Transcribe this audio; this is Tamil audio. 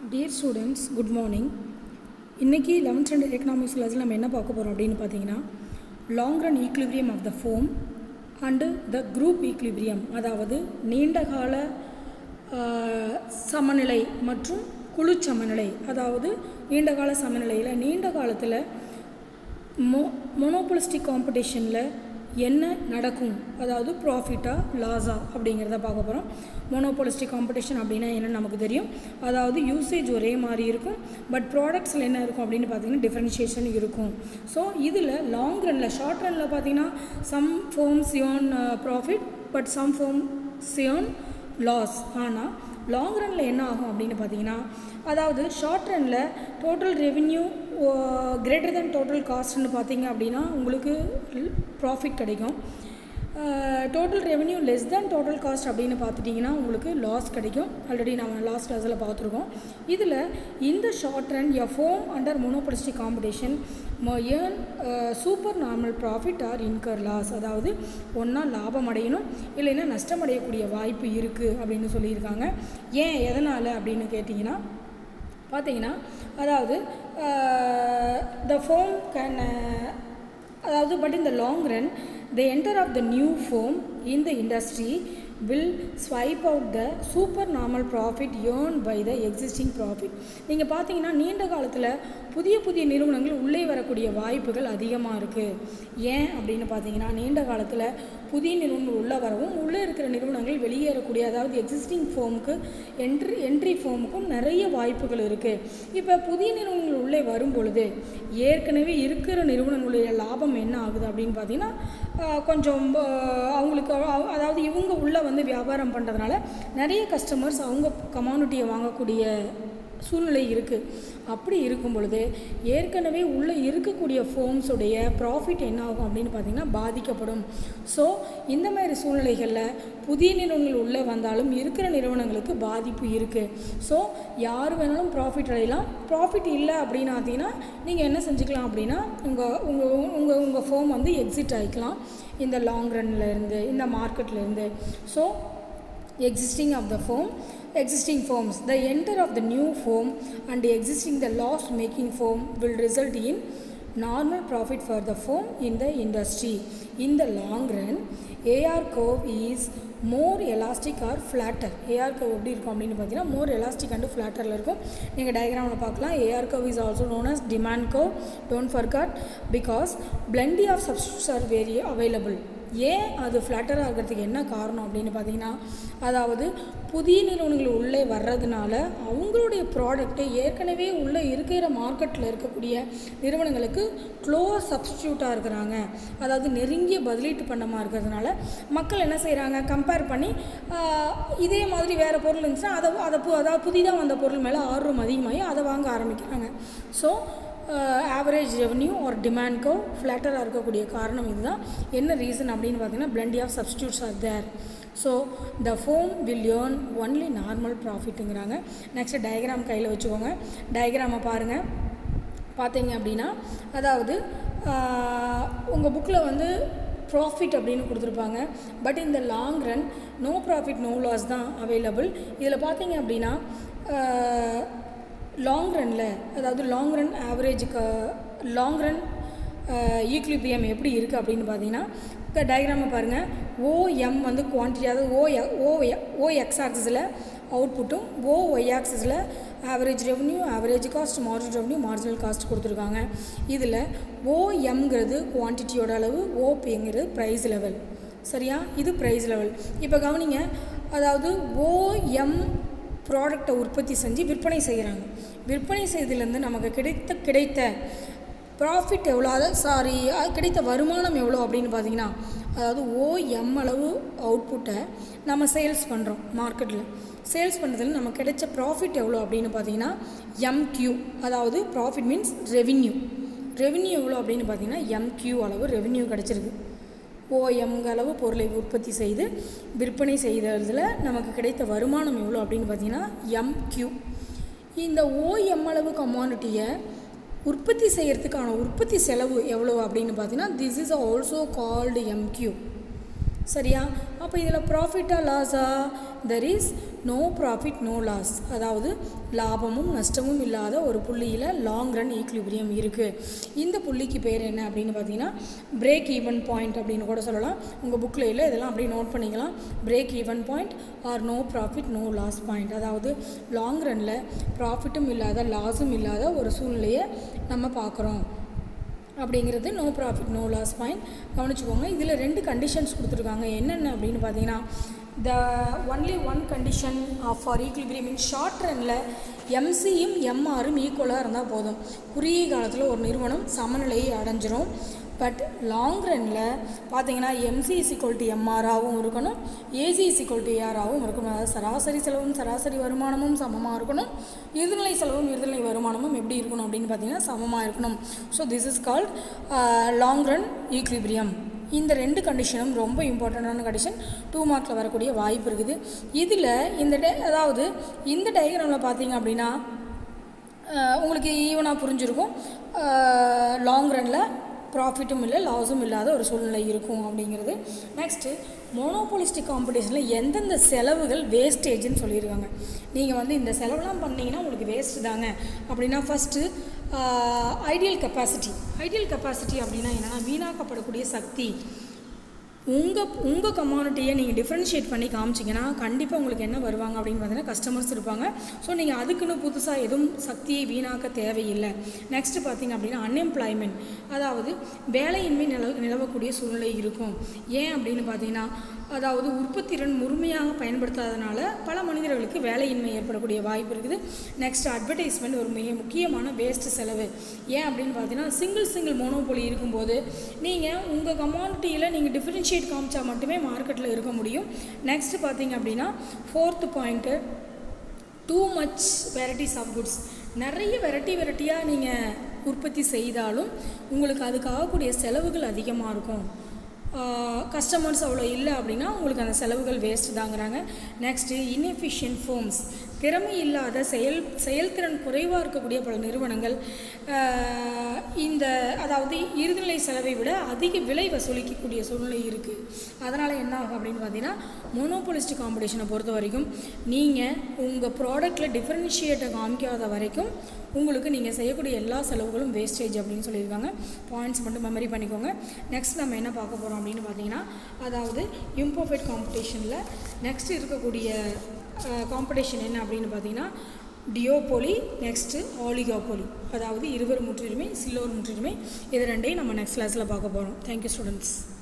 டியர் ஸ்டூடெண்ட்ஸ் குட் மார்னிங் இன்றைக்கி லெவன்த் ஸ்டாண்டர்ட் எக்கனாமிக்ஸ் கிளாஸில் நம்ம என்ன பார்க்க போகிறோம் அப்படின்னு பார்த்தீங்கன்னா long run equilibrium of the firm and the group equilibrium அதாவது நீண்டகால ஆஹ், சமநிலை மற்றும் குழு சமநிலை அதாவது நீண்டகால சமநிலையில் நீண்ட காலத்தில் மோ மொனோபொலிஸ்டிக் காம்படிஷனில் என்ன நடக்கும் அதாவது ப்ராஃபிட்டா லாஸா அப்படிங்கிறத பார்க்க போகிறோம் மோனோபொலிஸ்டிக் காம்படிஷன் அப்படின்னா என்னன்னு நமக்கு தெரியும் அதாவது யூசேஜ் ஒரே மாதிரி இருக்கும் பட் ப்ராடக்ட்ஸில் என்ன இருக்கும் அப்படின்னு பார்த்தீங்கன்னா டிஃப்ரென்ஷியேஷன் இருக்கும் ஸோ இதில் லாங் ரனில் ஷார்ட் ரனில் பார்த்தீங்கன்னா some firms earn profit but some firm சியோன் லாஸ் ஆனால் லாங் ரனில் என்ன ஆகும் அப்படின்னு பார்த்தீங்கன்னா அதாவது ஷார்ட் ரனில் total revenue greater than total காஸ்ட்னு பார்த்தீங்க அப்படின்னா உங்களுக்கு ப்ராஃபிட் கிடைக்கும் total revenue less than total cost அப்படின்னு பார்த்துட்டிங்கன்னா உங்களுக்கு லாஸ் கிடைக்கும் ஆல்ரெடி நம்ம லாஸ்ட் கிளாஸில் பார்த்துருக்கோம் இதில் இந்த short run a firm under monopolistic competition earn super normal profit or incur loss அதாவது ஒன்றா லாபம் அடையணும் இல்லைன்னா நஷ்டம் அடையக்கூடிய வாய்ப்பு இருக்குது அப்படின்னு சொல்லியிருக்காங்க ஏன் எதனால் அப்படின்னு கேட்டிங்கன்னா பார்த்தீங்கன்னா அதாவது த ஃபோம் கேன் அதாவது பட் இந்த long run the enter of the new firm in the industry will swipe out the super normal profit earn by the existing profit நீங்கள் பார்த்தீங்கன்னா நீண்ட காலத்தில் புதிய புதிய நிறுவனங்கள் உள்ளே வரக்கூடிய வாய்ப்புகள் அதிகமாக இருக்குது ஏன் அப்படின்னு பார்த்தீங்கன்னா நீண்ட காலத்தில் புதிய நிறுவனங்கள் உள்ளே வரவும் உள்ளே இருக்கிற நிறுவனங்கள் வெளியேறக்கூடிய அதாவது எக்ஸிஸ்டிங் ஃபோமுக்கு என்ட்ரி என்ட்ரி ஃபோமுக்கும் நிறைய வாய்ப்புகள் இருக்குது இப்போ புதிய நிறுவனங்கள் உள்ளே வரும் பொழுது ஏற்கனவே இருக்கிற நிறுவனங்களுடைய லாபம் என்ன ஆகுது அப்படின்னு பார்த்தீங்கன்னா ஆஹ், கொஞ்சம் ஆஹ், அவங்களுக்கு அவ- அதாவது இவங்க உள்ளே வந்து வியாபாரம் பண்ணுறதுனால நிறைய கஸ்டமர்ஸ் அவங்க கமானிட்டியை வாங்கக்கூடிய சூழ்நிலை இருக்குது அப்படி இருக்கும் பொழுது ஏற்கனவே உள்ளே இருக்கக்கூடிய ஃபோம்ஸுடைய ப்ராஃபிட் என்ன ஆகும் அப்படின்னு பார்த்தீங்கன்னா பாதிக்கப்படும் ஸோ இந்த மாதிரி சூழ்நிலைகளில் புதிய நிறுவனங்கள் உள்ளே வந்தாலும் இருக்கிற நிறுவனங்களுக்கு பாதிப்பு இருக்குது ஸோ யார் வேணாலும் ப்ராஃபிட் அடையலாம் ப்ராஃபிட் இல்லை அப்படின்னு பார்த்தீங்கன்னா நீங்கள் என்ன செஞ்சுக்கலாம் அப்படின்னா உங்கள் உங்கள் உங்கள் உங்கள் ஃபோம் வந்து எக்ஸிட் ஆகிக்கலாம் இந்த லாங் இருந்து இந்த மார்க்கெட்லேருந்து so existing of the foam existing foams the enter of the new foam and the existing the loss making foam will result in normal profit for the foam in the industry in the long run AR curve is more elastic or flatter AR curve எப்படி இருக்கும் அப்படின்னு பார்த்தீங்கன்னா more elastic and flatter ல இருக்கும் நீங்கள் டயக்ராமில் பார்க்கலாம் AR curve is also known as demand curve don't forget because plenty of substitutes are very available ஏன் அது ஃப்ளாட்டர் ஆகிறதுக்கு என்ன காரணம் அப்படின்னு பார்த்தீங்கன்னா அதாவது புதிய நிறுவனங்கள் உள்ளே வர்றதுனால அவங்களுடைய ப்ராடக்ட்டை ஏற்கனவே உள்ளே இருக்கிற மார்க்கெட்டில் இருக்கக்கூடிய நிறுவனங்களுக்கு க்ளோஸ் சப்ஸ்டியூட்டாக இருக்கிறாங்க அதாவது நெருங்கிய பதிலீட்டு பண்ணமாக இருக்கிறதுனால மக்கள் என்ன செய்கிறாங்க கம்பேர் பண்ணி ஆஹ், இதே மாதிரி வேறு பொருள் இருந்துச்சுன்னா அதை அதை பு- அதாவது புதிதாக வந்த பொருள் மேலே ஆர்வம் அதிகமாகி அதை வாங்க ஆரம்பிக்கிறாங்க ஸோ ஆவரேஜ் ரெவன்யூ ஒரு டிமாண்ட் கோ ஃப்ளாட்டராக இருக்கக்கூடிய காரணம் இதுதான் என்ன ரீசன் அப்படின்னு பார்த்தீங்கன்னா plenty of substitutes are there so the firm will earn only normal ப்ராஃபிட்டுங்கிறாங்க நெக்ஸ்ட் டயக்ராம் கையில் வச்சுக்கோங்க டயக்ராமை பாருங்கள் பார்த்தீங்க அப்படின்னா அதாவது உங்கள் புக்கில் வந்து ப்ராஃபிட் அப்படின்னு கொடுத்துருப்பாங்க பட் இந்த long run no profit no loss தான் அவைலபிள் இதில் பார்த்தீங்க அப்படின்னா லாங் ரனில் அதாவது லாங் ரன் ஆவரேஜுக்கு லாங் ரன் ஈக்லிபியம் எப்படி இருக்குது அப்படின்னு பார்த்தீங்கன்னா இப்போ டயக்ராமை பாருங்கள் ஓஎம் வந்து குவான்டிட்டி அதாவது ஓ ஓ ஓ எக்ஸ் ஆக்சிஸில் அவுட்புட்டும் ஓ ஒய் ஆக்சிஸில் average revenue average cost marginal revenue marginal cost கொடுத்துருக்காங்க இதில் ஓஎம்ங்கிறது குவான்டிட்டியோட அளவு ஓபிங்கிறது ப்ரைஸ் லெவல் சரியா இது ப்ரைஸ் லெவல் இப்போ கவனிங்க அதாவது ஓஎம் ப்ராடக்டை உற்பத்தி செஞ்சு விற்பனை செய்கிறாங்க விற்பனை செய்ததுலேருந்து நமக்கு கிடைத்த கிடைத்த ப்ராஃபிட் எவ்வளோ அதாவது சாரி கிடைத்த வருமானம் எவ்வளோ அப்படின்னு பார்த்தீங்கன்னா அதாவது ஓஎம் அளவு அவுட்புட்டை நம்ம சேல்ஸ் பண்ணுறோம் மார்க்கெட்டில் சேல்ஸ் பண்ணுறதுல நமக்கு கிடைச்ச ப்ராஃபிட் எவ்வளோ அப்படின்னு பார்த்தீங்கன்னா எம்கியூ அதாவது ப்ராஃபிட் மீன்ஸ் ரெவின்யூ ரெவின்யூ எவ்வளோ அப்படின்னு பார்த்தீங்கன்னா எம்கியூ அளவு ரெவின்யூ கிடச்சிருக்கு ஓஎம் அளவு பொருளை உற்பத்தி செய்து விற்பனை செய்ததில் நமக்கு கிடைத்த வருமானம் எவ்வளோ அப்படின்னு பார்த்தீங்கன்னா எம்கியூ இந்த ஓஎம் அளவு கமானிட்டியை உற்பத்தி செய்கிறதுக்கான உற்பத்தி செலவு எவ்வளோ அப்படின்னு பார்த்தீங்கன்னா this is also called MQ சரியா அப்போ இதில் ப்ராஃபிட்டா லாஸா there is no profit no loss அதாவது லாபமும் நஷ்டமும் இல்லாத ஒரு புள்ளியில் லாங் ரன் ஈக்லிபிரியம் இருக்குது இந்த புள்ளிக்கு பேர் என்ன அப்படின்னு பார்த்தீங்கன்னா பிரேக் ஈவன் பாயிண்ட் அப்படின்னு கூட சொல்லலாம் உங்கள் புக்கில் இல்லை இதெல்லாம் அப்படியே நோட் பண்ணிக்கலாம் break even point or no profit no loss point அதாவது லாங் ரனில் ப்ராஃபிட்டும் இல்லாத லாஸும் இல்லாத ஒரு சூழ்நிலையை நம்ம பார்க்குறோம் அப்படிங்கிறது no profit no loss point கவனிச்சுக்கோங்க இதில் ரெண்டு கண்டிஷன்ஸ் கொடுத்துருக்காங்க என்னென்ன அப்படின்னு பார்த்தீங்கன்னா the only one condition of for equilibrium in short ரனில் எம்சியும் எம்ஆரும் ஈக்குவலாக இருந்தால் போதும் குறுகிய காலத்தில் ஒரு நிறுவனம் சமநிலையை அடைஞ்சிரும் பட் லாங் ரனில் பார்த்தீங்கன்னா எம்சி இஸ் ஈக்குவல் டு எம்ஆராகவும் இருக்கணும் ஏசி இஸ் ஈக்குவல் டு ஏஆராகவும் இருக்கணும் அதாவது சராசரி செலவும் சராசரி வருமானமும் சமமாக இருக்கணும் இருநிலை செலவும் இருநிலை வருமானமும் எப்படி இருக்கணும் அப்படின்னு பார்த்தீங்கன்னா சமமாக இருக்கணும் so this is called long run equilibrium இந்த ரெண்டு கண்டிஷனும் ரொம்ப இம்பார்ட்டண்ட்டான கண்டிஷன் டூ மார்க்கில் வரக்கூடிய வாய்ப்பு இருக்குது இதில் இந்த டே அதாவது இந்த டயக்ராமில் பார்த்தீங்க அப்படின்னா அஹ், உங்களுக்கு ஈவனாக புரிஞ்சிருக்கும் லாங் ரனில் ப்ராஃபிட்டும் இல்லை லாஸும் இல்லாத ஒரு சூழ்நிலை இருக்கும் அப்படிங்கிறது நெக்ஸ்ட்டு மோனோபோலிஸ்டிக் காம்படிஷனில் எந்தெந்த செலவுகள் வேஸ்டேஜ்னு சொல்லியிருக்காங்க நீங்கள் வந்து இந்த செலவுலாம் பண்ணீங்கன்னா உங்களுக்கு வேஸ்ட் தாங்க அப்படின்னா first ideal capacity ideal capacity அப்படின்னா என்னென்னா வீணாக்கப்படக்கூடிய சக்தி உங்கள் உங்கள் கம்யூனிட்டியை நீங்கள் டிஃப்ரென்ஷியேட் பண்ணி காமிச்சிங்கன்னா கண்டிப்பாக உங்களுக்கு என்ன வருவாங்க அப்படின்னு பார்த்தீங்கன்னா கஸ்டமர்ஸ் இருப்பாங்க ஸோ நீங்கள் அதுக்குன்னு புதுசாக எதுவும் சக்தியை வீணாக்க தேவையில்லை நெக்ஸ்ட்டு பார்த்தீங்க அப்படின்னா அன்எம்ப்ளாய்மெண்ட் அதாவது வேலையின்மை நில நிலவக்கூடிய சூழ்நிலை இருக்கும் ஏன் அப்படின்னு பார்த்தீங்கன்னா அதாவது உற்பத்திறன் முழுமையாக பயன்படுத்தாதனால பல மனிதர்களுக்கு வேலையின்மை ஏற்படக்கூடிய வாய்ப்பு இருக்குது நெக்ஸ்ட் அட்வர்டைஸ்மெண்ட் ஒரு மிக முக்கியமான வேஸ்ட் செலவு ஏன் அப்படின்னு பார்த்தீங்கன்னா சிங்கிள் சிங்கிள் மோனோபோலி இருக்கும்போது நீங்கள் உங்கள் கம்யூனிட்டியில் நீங்கள் டிஃப்ரென்ஷியேட் காமிச்சா மட்டுமே மார்க்கெட்டில் இருக்க முடியும் நெக்ஸ்ட் பார்த்தீங்க அப்படின்னா fourth point too much varieties of goods நிறைய வெரைட்டி வெரைட்டியாக நீங்கள் உற்பத்தி செய்தாலும் உங்களுக்கு அதுக்கு ஆகக்கூடிய செலவுகள் அதிகமாக இருக்கும் கஸ்டமர்ஸ் அவ்வளோ இல்லை அப்படின்னா உங்களுக்கு அந்த செலவுகள் வேஸ்ட் தாங்கிறாங்க நெக்ஸ்ட்டு இன்எஃபிஷியன்ட் ஃபோம்ஸ் திறமை இல்லாத செயல் செயல்திறன் குறைவாக இருக்கக்கூடிய பல நிறுவனங்கள் ஆஹ், இந்த அதாவது இறுதிநிலை செலவை விட அதிக விலை வசூலிக்கக்கூடிய சூழ்நிலை இருக்குது அதனால் என்ன ஆகும் அப்படின்னு பார்த்தீங்கன்னா மோனோபோலிஸ்டிக் காம்படிஷனை பொறுத்த வரைக்கும் நீங்கள் உங்கள் ப்ராடக்ட்டில் டிஃப்ரென்ஷியேட்டை காமிக்காத வரைக்கும் உங்களுக்கு நீங்கள் செய்யக்கூடிய எல்லா செலவுகளும் வேஸ்டேஜ் அப்படின்னு சொல்லியிருக்காங்க பாயிண்ட்ஸ் மட்டும் மெமரி பண்ணிக்கோங்க நெக்ஸ்ட் நம்ம என்ன பார்க்க போகிறோம் அப்படின்னு பார்த்தீங்கன்னா அதாவது இம்போஃபைட் காம்படிஷனில் நெக்ஸ்ட் இருக்கக்கூடிய காம்படிஷன் என்ன அப்படின்னு பார்த்தீங்கன்னா டியோபோலி நெக்ஸ்ட்டு ஆலிகாபோலி அதாவது இருவர் முற்றுரிமை சில்லோர் முற்றுரிமை இது ரெண்டையும் நம்ம நெக்ஸ்ட் கிளாஸில் பார்க்க போகிறோம் தேங்க்யூ ஸ்டூடெண்ட்ஸ்